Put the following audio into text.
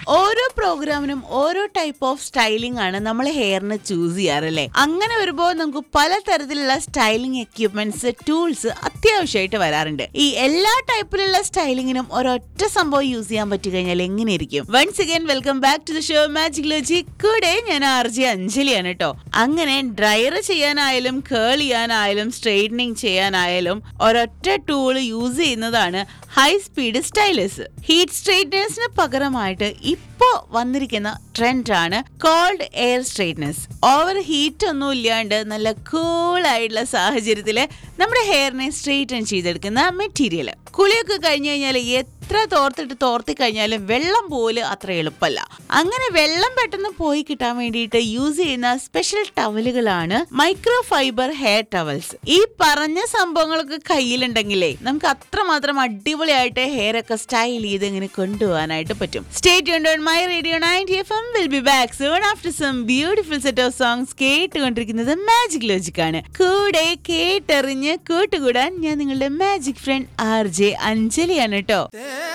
ഓരോ പ്രോഗ്രാമിനും ഓരോ type of styling ആണ് നമ്മൾ ഹെയറിന് ചൂസ് ചെയ്യാറല്ലേ അങ്ങനെ വരുമ്പോൾ നമുക്ക് പലതരത്തിലുള്ള സ്റ്റൈലിംഗ് എക്യുപ്മെന്റ്സ് ടൂൾസ് അത്യാവശ്യമായിട്ട് വരാറുണ്ട് ഈ എല്ലാ ടൈപ്പിലുള്ള സ്റ്റൈലിങ്ങിനും ഒരൊറ്റ സംഭവം യൂസ് ചെയ്യാൻ പറ്റി കഴിഞ്ഞാൽ എങ്ങനെയിരിക്കും once again welcome back to the show magic logic കൂടെ ഞാൻ ആർ ജെ അഞ്ജലിയാണ് കേട്ടോ അങ്ങനെ ഡ്രയർ ചെയ്യാനായാലും കേൾ ചെയ്യാനായാലും സ്ട്രെയിറ്റനിങ് ചെയ്യാനായാലും ഒരൊറ്റ ടൂൾ യൂസ് ചെയ്യുന്നതാണ് ഹൈ സ്പീഡ് സ്റ്റൈലസ് ഹീറ്റ് സ്ട്രെയിറ്റ്നേഴ്സിന് പകരമായിട്ട് ഇപ്പോ വന്നിരിക്കുന്ന ട്രെൻഡാണ് cold air straighteners over heat ഒന്നും ഇല്ലാണ്ട് നല്ല കൂൾ ആയിട്ടുള്ള സാഹചര്യത്തില് നമ്മുടെ ഹെയറിനെ സ്ട്രെയിറ്റൻ ചെയ്തെടുക്കുന്ന മെറ്റീരിയൽ കുളിയൊക്കെ കഴിഞ്ഞു കഴിഞ്ഞാൽ എത്ര തോർത്തിട്ട് തോർത്തി കഴിഞ്ഞാലും വെള്ളം പോലും അത്ര എളുപ്പമല്ല അങ്ങനെ വെള്ളം പെട്ടെന്ന് പോയി കിട്ടാൻ വേണ്ടിയിട്ട് യൂസ് ചെയ്യുന്ന സ്പെഷ്യൽ ടവലുകളാണ് മൈക്രോ ഫൈബർ ഹെയർ ടവൽസ് ഈ പറഞ്ഞ സംഭവങ്ങളൊക്കെ കയ്യിലുണ്ടെങ്കിലേ നമുക്ക് അത്രമാത്രം അടിപൊളിയായിട്ട് ഹെയർ ഒക്കെ സ്റ്റൈൽ ചെയ്ത് ഇങ്ങനെ കൊണ്ടുപോകാനായിട്ട് പറ്റും stay on my radio ninety F M will be back soon after some beautiful set of songs കേട്ടുകൊണ്ടിരിക്കുന്നത് മാജിക് ലോജിക് ആണ് കൂടെ കേട്ടെറിഞ്ഞ് കൂട്ടുകൂടാൻ ഞാൻ നിങ്ങളുടെ മാജിക് ഫ്രണ്ട് ആർ ജെ അഞ്ജലിയാണ് കേട്ടോ